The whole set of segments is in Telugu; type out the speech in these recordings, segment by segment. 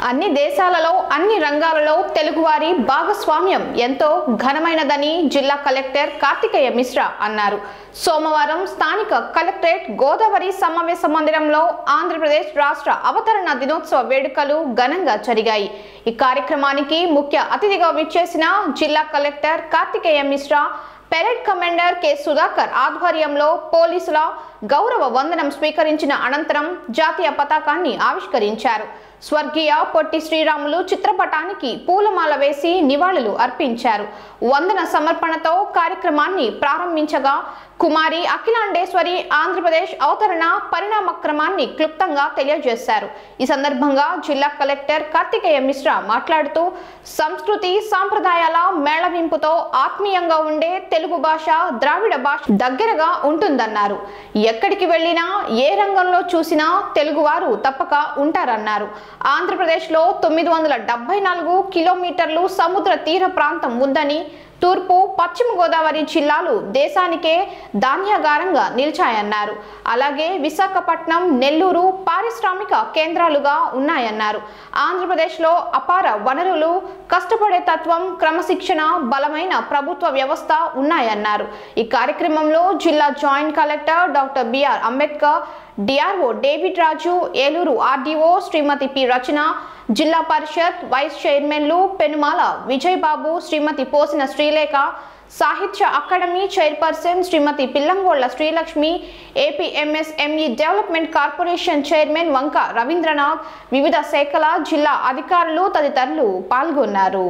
అన్ని దేశాలలో అన్ని రంగాలలో తెలుగువారి భాగస్వామ్యం ఎంతో ఘనమైనదని జిల్లా కలెక్టర్ కార్తికేయ మిశ్రా అన్నారు సోమవారం స్థానిక కలెక్టరేట్ గోదావరి సమావేశ మందిరంలో ఆంధ్రప్రదేశ్ రాష్ట్ర అవతరణ దినోత్సవ వేడుకలు ఘనంగా జరిగాయి ఈ కార్యక్రమానికి ముఖ్య అతిథిగా విచ్చేసిన జిల్లా collector Karthikeya Mishra parade commander K Sudhakar ఆధ్వర్యంలో పోలీసుల గౌరవ వందనం స్వీకరించిన అనంతరం జాతీయ పతాకాన్ని ఆవిష్కరించారు స్వర్గీయ పొట్టి శ్రీరాములు చిత్రపటానికి పూలమాల వేసి నివాళులు అర్పించారు వందన సమర్పణతో కార్యక్రమాన్ని ప్రారంభించగా కుమారి అఖిలాండేశ్వరి ఆంధ్రప్రదేశ్ అవతరణ పరిణామక్రమాన్ని క్లుప్తంగా తెలియజేశారు ఈ సందర్భంగా జిల్లా కలెక్టర్ కార్తికేయ మిశ్రా మాట్లాడుతూ సంస్కృతి సాంప్రదాయాల మేళవింపుతో ఆత్మీయంగా ఉండే తెలుగు భాష ద్రావిడ భాష దగ్గరగా ఉంటుందన్నారు ఎక్కడికి వెళ్ళినా ఏ రంగంలో చూసినా తెలుగువారు తప్పక ఉంటారన్నారు ఆంధ్రప్రదేశ్లో తొమ్మిది వందల డెబ్బై నాలుగు కిలోమీటర్లు సముద్ర తీర ప్రాంతం ఉందని తూర్పు పశ్చిమ గోదావరి జిల్లాలు దేశానికే ధాన్యాగారంగా నిలిచాయన్నారు అలాగే విశాఖపట్నం నెల్లూరు పారిశ్రామిక కేంద్రాలుగా ఉన్నాయన్నారు ఆంధ్రప్రదేశ్లో అపార వనరులు కష్టపడే తత్వం క్రమశిక్షణ బలమైన ప్రభుత్వ వ్యవస్థ ఉన్నాయన్నారు ఈ కార్యక్రమంలో జిల్లా joint collector doctor B R Ambedkar DRO David Raju Eluru RDO Srimati P Rachana zilla parishad vice చైర్మన్లు పెనుమాల విజయ్ బాబు శ్రీమతి Posina Srilekha Sahitya Akademi chairperson Shrimati Pillangolla Srilakshmi APMSME development corporation chairman Vanka Ravindranath వివిధ శాఖల జిల్లా అధికారులు తదితరులు పాల్గొన్నారు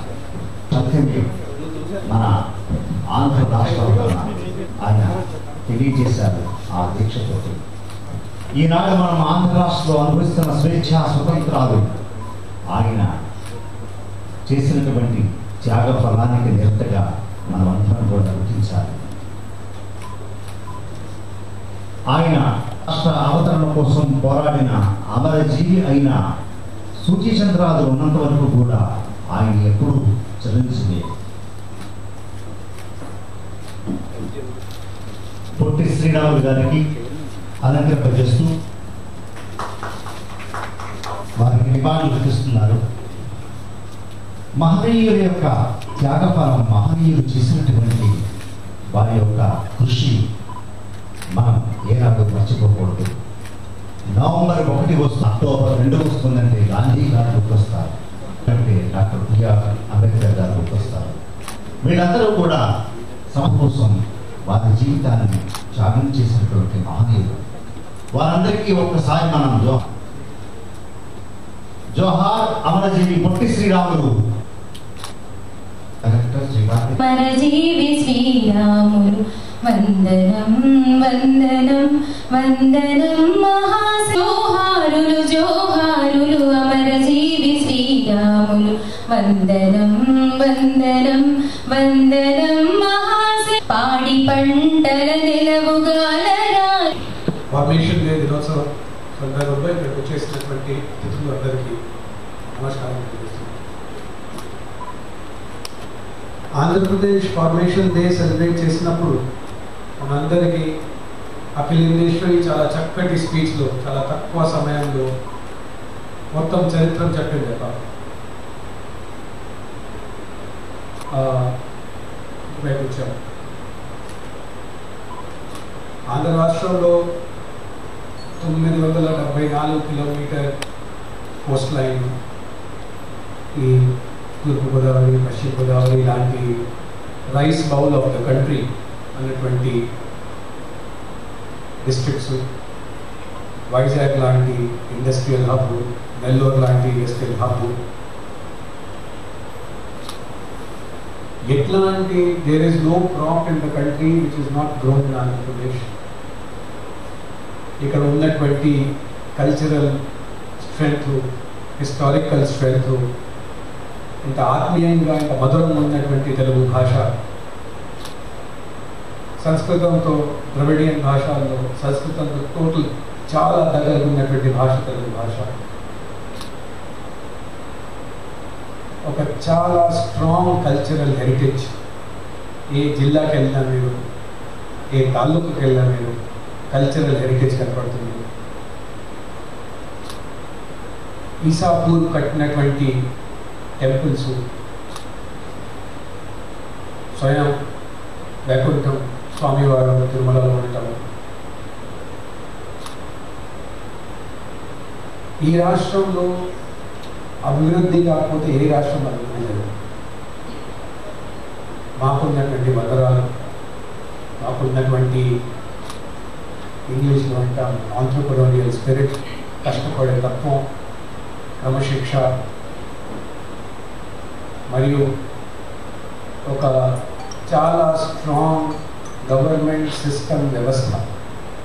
సత్యంకి మన ఆంధ్ర రాష్ట్రంలో ఆయన తెలియజేశారు ఆ దీక్షతోటి ఈనాడు మనం ఆంధ్ర రాష్ట్రంలో అనుభవిస్తున్న స్వేచ్ఛ స్వతంత్రాలు ఆయన చేసినటువంటి త్యాగ ఫలానికి నిరతగా మనం అందరం కూడా గుర్తించాలి ఆయన రాష్ట్ర అవతరణ కోసం పోరాడిన అమరజీవి అయిన సూచీచంద్రాలు ఉన్నంత వరకు కూడా ఆయన ఎప్పుడూ చలించలేదు పొట్టి శ్రీరాములు గారికి అలంకరింపజేస్తూ వారికి నివాళులు చూపిస్తున్నారు మహనీయుల యొక్క త్యాగఫలం మహనీయులు చేసినటువంటి వారి యొక్క కృషి మనం ఏనాడు మర్చిపోకూడదు నవంబర్ ఒకటి వస్తుంది అక్టోబర్ రెండు వస్తుందంటే గాంధీ గారు గుర్తొస్తారు అంటే డాక్టర్ బిఆర్ అంబేద్కర్ గారు గుర్తొస్తారు వీళ్ళందరూ కూడా సమ కోసం వారి జీవితాన్ని త్యాగం చేసినటువంటి మహనీయులు వారందరికీ ఒక్కసారి మనం జో జోహార్ అమరజీవి పొట్టి శ్రీరాములు కలెక్టర్ శ్రీ గాంధీ పరజీవి శ్రీరాములు వందనం వందనం వందనం మహాజోహారులు జోహారులు అమరజీవి శ్రీరాములు వందనం వందనం వందనం మహాశ పాడి పంటల నిలవుగాలరా ఫార్మేషన్ డే దినోత్సవం సందర్భంలో ఇక్కడికి వచ్చేసినటువంటి అతిథులందరికీ నమస్కారం తెలియజేస్తున్నాను ఆంధ్రప్రదేశ్ ఫార్మేషన్ డే సెలబ్రేట్ చేసినప్పుడు మనందరికీ అఖిలేందేశ్వరి చాలా చక్కటి స్పీచ్లో చాలా తక్కువ సమయంలో మొత్తం చరిత్రను చెప్పింది పాప ఇటువైపు వచ్చాము ఆంధ్ర రాష్ట్రంలో తొమ్మిది వందల డెబ్బై నాలుగు కిలోమీటర్ కోస్ట్ లైన్ ఈ తూర్పుగోదావరి పశ్చిమ గోదావరి లాంటి rice bowl of the country అన్నటువంటి డిస్ట్రిక్ట్స్ వైజాగ్ లాంటి ఇండస్ట్రియల్ హబ్ నెల్లూరు లాంటి ఇండస్ట్రియల్ హబ్ ఎట్లాంటి there is no crop in the country which is not grown in Andhra Pradesh ఇక్కడ ఉన్నటువంటి కల్చరల్ స్ట్రెంగ్త్ హిస్టారికల్ స్ట్రెంగ్త్ ఇంత ఆత్మీయంగా ఇంత మధురంగా ఉన్నటువంటి తెలుగు భాష సంస్కృతంతో ద్రవిడియన్ భాషల్లో సంస్కృతంతో టోటల్ చాలా దగ్గర ఉన్నటువంటి భాష తెలుగు భాష ఒక చాలా స్ట్రాంగ్ కల్చరల్ హెరిటేజ్ ఏ జిల్లాకి వెళ్ళినా మీరు ఏ తాలూకుకి వెళ్ళినా మీరు కల్చరల్ హెరిటేజ్ కనపడుతుంది ఈసాపూర్ కట్టినటువంటి టెంపుల్స్ స్వయం వైకుంఠం స్వామివారు తిరుమలలో ఉండటం ఈ రాష్ట్రంలో అభివృద్ధి కాకపోతే ఏ రాష్ట్రం అభివృద్ధి జరగదు మాకున్నటువంటి వనరాలు మాకున్నటువంటి ఇంగ్లీష్లో అంటాం ఆంథ్రప్రనోరియల్ స్పిరిట్ కష్టపడే తత్వం క్రమశిక్ష మరియు ఒక చాలా స్ట్రాంగ్ గవర్నమెంట్ సిస్టమ్ వ్యవస్థ